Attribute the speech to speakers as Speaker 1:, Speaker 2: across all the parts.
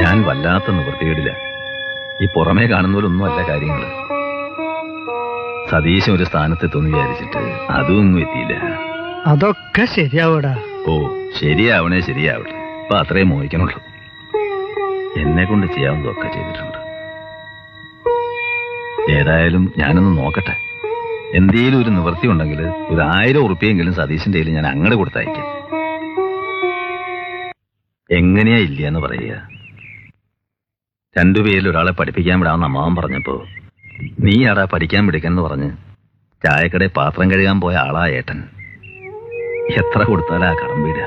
Speaker 1: ഞാൻ വല്ലാത്ത നിവൃത്തികേടില്ല ഈ പുറമേ കാണുന്ന പോലെ ഒന്നും അല്ല കാര്യങ്ങൾ സതീശൻ ഒരു സ്ഥാനത്തെത്തുമെന്ന് വിചാരിച്ചിട്ട് അതും ഒന്നും എത്തിയില്ല
Speaker 2: അതൊക്കെ ശരിയാവൂടാ
Speaker 1: ഓ ശരിയാവണേ ശരിയാവട്ടെ അപ്പൊ അത്രയും മോഹിക്കണുള്ളൂ എന്നെ കൊണ്ട് ചെയ്യാവുന്നതൊക്കെ ചെയ്തിട്ടുണ്ട് ഏതായാലും ഞാനൊന്ന് നോക്കട്ടെ എന്തേലും ഒരു നിവൃത്തി ഉണ്ടെങ്കിൽ ഒരു ആയിരം ഉറുപ്പിയെങ്കിലും സതീശന്റെ കയ്യിൽ ഞാൻ അങ്ങോട്ട് കൊടുത്തയക്കാം എങ്ങനെയാ ഇല്ല എന്ന് പറയുക രണ്ടുപേരിൽ ഒരാളെ പഠിപ്പിക്കാൻ വിടാമെന്ന് അമ്മാവൻ പറഞ്ഞപ്പോ നീ ആടാ പഠിക്കാൻ വിളിക്കെന്ന് പറഞ്ഞ് ചായക്കടയിൽ പാത്രം കഴുകാൻ പോയ ആളാ ഏട്ടൻ എത്ര കൊടുത്താലാ കടം വീടുക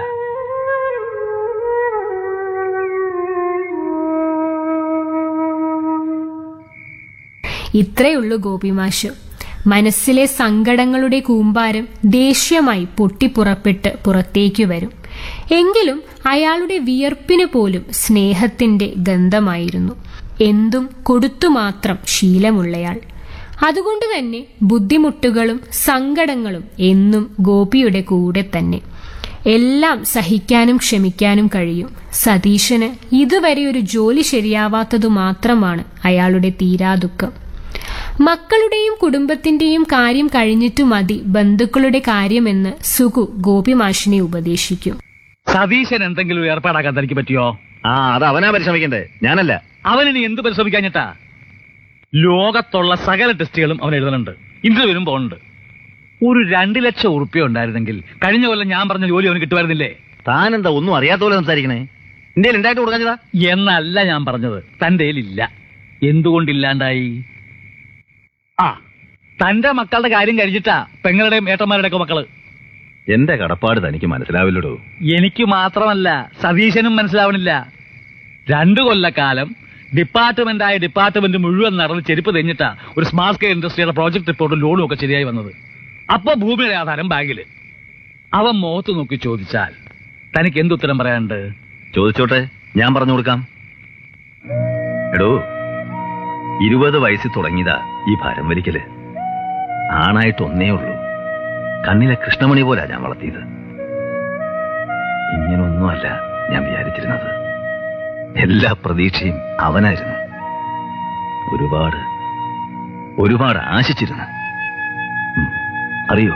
Speaker 3: ഇത്രയുള്ളൂ ഗോപിമാഷ് മനസ്സിലെ സങ്കടങ്ങളുടെ കൂമ്പാരം ദേഷ്യമായി പൊട്ടിപ്പുറപ്പെട്ട് പുറത്തേക്കു വരും എങ്കിലും അയാളുടെ വിയർപ്പിന് പോലും സ്നേഹത്തിന്റെ ഗന്ധമായിരുന്നു എന്തും കൊടുത്തു മാത്രം ശീലമുള്ളയാൾ അതുകൊണ്ട് തന്നെ ബുദ്ധിമുട്ടുകളും സങ്കടങ്ങളും എന്നും ഗോപിയുടെ കൂടെ തന്നെ എല്ലാം സഹിക്കാനും ക്ഷമിക്കാനും കഴിയും സതീശന് ഇതുവരെ ഒരു ജോലി ശരിയാവാത്തതു മാത്രമാണ് അയാളുടെ തീരാദുഃഖം മക്കളുടെയും കുടുംബത്തിന്റെയും കാര്യം കഴിഞ്ഞിട്ടു മതി ബന്ധുക്കളുടെ കാര്യമെന്ന് സുഗു ഗോപിമാഷിനെ ഉപദേശിക്കും
Speaker 4: സതീശൻ എന്തെങ്കിലും ഒരു ഏർപ്പാടാക്കാൻ തനിക്ക് പറ്റിയോ
Speaker 1: ആ അത് അവനാ പരിശ്രമിക്കണ്ടേ ഞാനല്ല
Speaker 4: അവനിനി എന്ത് പരിശ്രമിക്കാഞ്ഞിട്ടാ ലോകത്തുള്ള സകല ടെസ്റ്റുകളും അവൻ എഴുതുന്നുണ്ട് ഇന്റർവ്യൂവിനും പോകുന്നുണ്ട് ഒരു രണ്ട് ലക്ഷം ഉറുപ്പ്യ ഉണ്ടായിരുന്നെങ്കിൽ കഴിഞ്ഞ കൊല്ലം ഞാൻ പറഞ്ഞ ജോലി അവന് കിട്ടുമായിരുന്നില്ലേ
Speaker 1: താൻ എന്താ ഒന്നും അറിയാത്ത പോലെ സംസാരിക്കണേ ഇന്ത്യയിൽ ഉണ്ടായിട്ട് കൊടുക്കാഞ്ഞതാ
Speaker 4: എന്നല്ല ഞാൻ പറഞ്ഞത് തന്റെ ഇല്ല എന്തുകൊണ്ടില്ലാണ്ടായി ആ തന്റെ മക്കളുടെ കാര്യം കഴിഞ്ഞിട്ടാ പെങ്ങളുടെയും ഏട്ടന്മാരുടെ ഒക്കെ മക്കള്
Speaker 1: എന്റെ കടപ്പാട് തനിക്ക് മനസ്സിലാവില്ലടോ
Speaker 4: എനിക്ക് മാത്രമല്ല സതീശനും മനസ്സിലാവണില്ല രണ്ടു കൊല്ലക്കാലം ഡിപ്പാർട്ട്മെന്റായ ഡിപ്പാർട്ട്മെന്റ് മുഴുവൻ നടന്ന് ചെരുപ്പ് തെഞ്ഞിട്ടാ ഒരു സ്മാർട്ട് കെയർ ഇൻഡസ്ട്രിയുടെ പ്രോജക്ട് റിപ്പോർട്ടും ലോണും ഒക്കെ ശരിയായി വന്നത് അപ്പൊ ഭൂമിയുടെ ആധാരം ബാങ്കില് അവൻ മുഖത്ത് നോക്കി ചോദിച്ചാൽ തനിക്ക് എന്തുത്തരം പറയാനുണ്ട്
Speaker 1: ചോദിച്ചോട്ടെ ഞാൻ പറഞ്ഞു കൊടുക്കാം എടോ ഇരുപത് വയസ്സിൽ തുടങ്ങിയതാ ഈ ഭാരം വലിക്കല് ആണായിട്ട് ഒന്നേ ഉള്ളൂ കണ്ണിലെ കൃഷ്ണമണി പോലാ ഞാൻ വളർത്തിയത് ഇങ്ങനൊന്നുമല്ല ഞാൻ വിചാരിച്ചിരുന്നത് എല്ലാ പ്രതീക്ഷയും അവനായിരുന്നു ഒരുപാട് ഒരുപാട് ആശിച്ചിരുന്നു ഉം, അറിയോ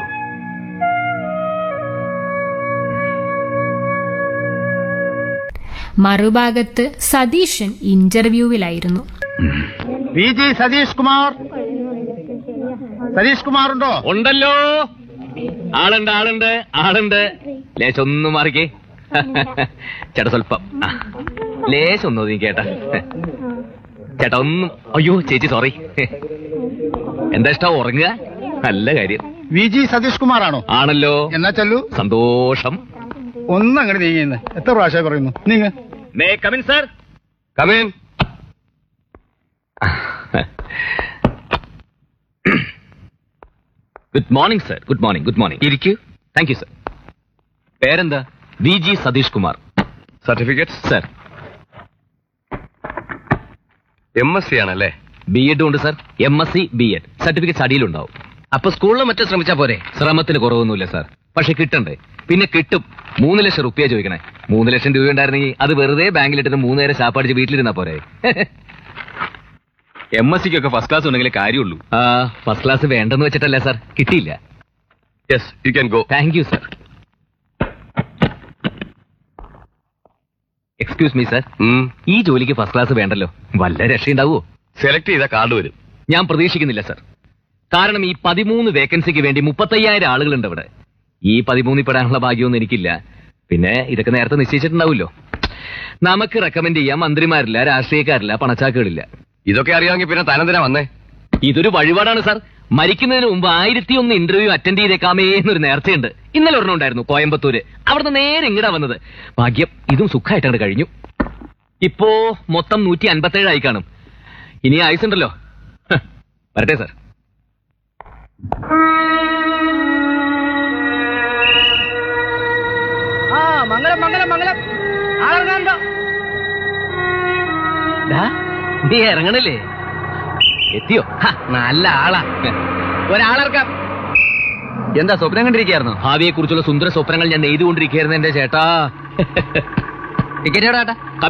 Speaker 3: മറുഭാഗത്ത് സതീശൻ ഇന്റർവ്യൂവിലായിരുന്നു
Speaker 5: പി ജി സതീഷ് കുമാർ സതീഷ് കുമാർ ഉണ്ടോ
Speaker 6: ഉണ്ടല്ലോ ആളുണ്ട് ആളുണ്ട് ആളുണ്ട് ലേശം ഒന്ന് മാറിക്കേ ചേട്ടാ സ്വല്പം ആ, ലേശം ഒന്ന് ഒതുങ്ങി കേട്ടാ ചേട്ടാ ഒന്നും അയ്യോ ചേച്ചി സോറി എന്താ ഇഷ്ടം ഉറങ്ങുക നല്ല കാര്യം
Speaker 5: വി ജി സതീഷ് കുമാർ ആണോ
Speaker 6: ആണല്ലോ
Speaker 5: എന്നാ ചൊല്ലു
Speaker 6: സന്തോഷം
Speaker 5: ഒന്ന് അങ്ങോട്ട് നീങ്ങിന്ന് എത്ര പ്രാവശ്യം പറയുന്നു നീങ്ങ
Speaker 6: may come in sir come in good morning sir good morning good morning ഇരിക്കൂ താങ്ക് യു സർ പേരെന്താ V G Satheesh Kumar
Speaker 7: certificate
Speaker 6: sir
Speaker 7: M S C ആണല്ലേ
Speaker 6: ബി എഡ് ഉണ്ട് sir M S C B Ed certificate അടിയിലുണ്ടാവും
Speaker 7: അപ്പൊ സ്കൂളിൽ മറ്റോ ശ്രമിച്ചാ പോരെ
Speaker 6: ശ്രമത്തിന് കുറവൊന്നുമില്ല സാർ പക്ഷെ കിട്ടണ്ടേ പിന്നെ കിട്ടും മൂന്ന് ലക്ഷം റുപ്യ ചോദിക്കണേ മൂന്ന് ലക്ഷം രൂപ ഉണ്ടായിരുന്നെങ്കിൽ അത് വെറുതെ ബാങ്കിലിട്ടിട്ട് മൂന്ന് നേരം ശാപ്പടിച്ച് വീട്ടിലിരുന്നാ പോരെ
Speaker 7: എം എസ് സിക്കൊക്കെ ഫസ്റ്റ് ക്ലാസ് ഉണ്ടെങ്കിലേ കാര്യമുള്ളൂ
Speaker 6: ആ ഫസ്റ്റ് ക്ലാസ് വേണ്ടെന്ന് വെച്ചിട്ടല്ലേ സാർ കിട്ടിയില്ല
Speaker 7: yes you can go
Speaker 6: thank you sir excuse me sir ഈ ജോലിക്ക് ഫസ്റ്റ് ക്ലാസ് വേണ്ടല്ലോ വല്ല രക്ഷയുണ്ടാവോ
Speaker 7: സെലക്ട് ചെയ്ത കാർഡ് വരും
Speaker 6: ഞാൻ പ്രതീക്ഷിക്കുന്നില്ല സർ കാരണം ഈ പതിമൂന്ന് വേക്കൻസിക്ക് വേണ്ടി മുപ്പത്തയ്യായിരം ആളുകളുണ്ട് ഇവിടെ ഈ പതിമൂന്നിൽ പെടാനുള്ള ഭാഗ്യമൊന്നും എനിക്കില്ല പിന്നെ ഇതൊക്കെ നേരത്തെ നിശ്ചയിച്ചിട്ടുണ്ടാവുമല്ലോ നമുക്ക് റെക്കമെൻഡ് ചെയ്യാൻ മന്ത്രിമാരില്ല രാഷ്ട്രീയക്കാരില്ല പണച്ചാക്കുകളില്ല
Speaker 7: ഇതൊക്കെ അറിയാമെങ്കിൽ പിന്നെ താനെന്തിനാ വന്നേ
Speaker 6: ഇതൊരു വഴിപാടാണ് സാർ മരിക്കുന്നതിന് മുമ്പ് ആയിരത്തി ഒന്ന് ഇന്റർവ്യൂ അറ്റൻഡ് ചെയ്തേക്കാമേ എന്നൊരു നേർച്ചയുണ്ട് ഇന്നലെ ഒരെണ്ണം ഉണ്ടായിരുന്നു കോയമ്പത്തൂര് അവിടുന്ന് നേരെ ഇങ്ങടാ വന്നത് ഭാഗ്യം ഇതും സുഖമായിട്ടാണ് കഴിഞ്ഞു ഇപ്പോ മൊത്തം നൂറ്റി അൻപത്തേഴ് ആയി കാണും ഇനി ആയുസുണ്ടല്ലോ ഹ്, വരട്ടെ സാർ
Speaker 5: ആ മംഗളം മംഗളം മംഗളം ആളിറങ്ങാണ്ടോ
Speaker 6: ഡാ, നീ ഇറങ്ങണില്ലേ എത്തിയോ ഹ, നല്ല ആളാ ഒരാളിറക്കാം എന്താ സ്വപ്നം കണ്ടിരിക്കായിരുന്നു ഭാവിയെ കുറിച്ചുള്ള സുന്ദര സ്വപ്നങ്ങൾ ഞാൻ നെയ്തുകൊണ്ടിരിക്കുകയായിരുന്നു എന്റെ ചേട്ടാ ടിക്കറ്റ് എവിടാ